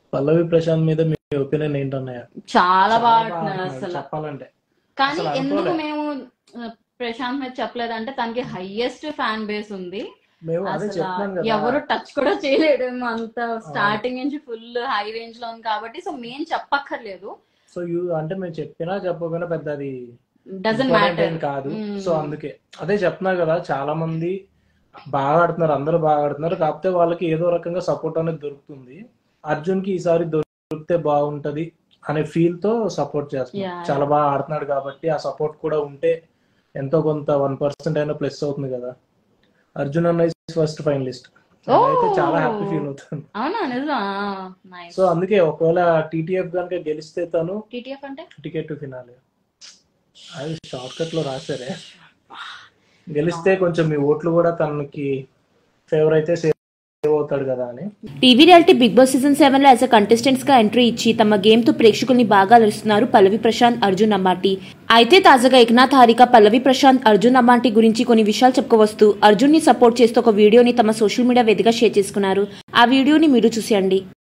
పల్లవి ప్రశాంత్ మీద మీ ఒపీనియన్ ఏంటన్నయ్య చాలా బాగా బాగా ఆడుతున్నారు ఆడుతున్నాడు అసలు చెప్పాలంటే కానీ అసలు ఎందుకు అనుకోలే. మేము ఆ, ప్రశాంత్ మీద చెప్పలేదంటే తనకి హైయెస్ట్ ఫ్యాన్ బేస్ ఉంది మేము అదే అసలు చెప్తున్నాం కదా ఎవరు టచ్ కూడా చేయలేడు అంత స్టార్టింగ్ నుంచి ఫుల్ హై రేంజ్ లో ఉంది కాబట్టి సో మేము చెప్పక్కర్లేదు సో యూ అంటే మేము చెప్పినా చెప్పకపోయినా పెద్ద అది డజన్ important మ్యాటర్ ఏం కాదు సో అందుకే అదే చెప్తున్నా కదా చాలా మంది బాగా ఆడుతున్నారు అందరూ బాగా ఆడుతున్నారు కాకపోతే వాళ్ళకి ఏదో రకంగా సపోర్ట్ అనేది దొరుకుతుంది అర్జున్ కి ఈసారి దొరికితే బాగుంటది అనే ఫీల్ తో సపోర్ట్ చేస్తున్నారు Yeah. చాలా బాగా ఆడుతున్నాడు కాబట్టి ఆ సపోర్ట్ కూడా ఉంటే ఎంతో కొంత వన్ పర్సెంట్ అయినా ప్లస్ అవుతుంది కదా అర్జున్ అన్న ఫస్ట్ ఫైనలిస్ట్ అయితే చాలా హ్యాపీ ఫీల్ అవుతాను అవునా నిజమా నైస్ సో అందుకే ఒకవేళ టీటీఎఫ్ కనుక గెలిస్తే తను టీటీఎఫ్ అంటే టికెట్ ఫినాలి అది షార్ట్ కట్ లో రాశారే గెలిస్తే కొంచెం మీ ఓట్లు కూడా తనకి ఫేవర్ అయితే సేవ్ అవుతాడు కదా అని TV reality Bigg Boss season seven లో యాజ్ అ కంటెస్టెంట్స్ గా ఎంట్రీ ఇచ్చి తమ గేమ్ తో ప్రేక్షకుల్ని బాగా అలరుస్తున్నారు పల్లవి ప్రశాంత్ అర్జున్ అమ్మాటి అయితే తాజాగా ఏకనాథ్ హారిక పల్లవి ప్రశాంత్ అర్జున్ అమ్మాటి గురించి కొన్ని విషయాలు చెప్పుకోవస్తూ అర్జున్ ని సపోర్ట్ చేస్తూ ఒక వీడియోని తమ సోషల్ మీడియా వేదికగా షేర్ చేసుకున్నారు ఆ వీడియోని మీరు చూసేయండి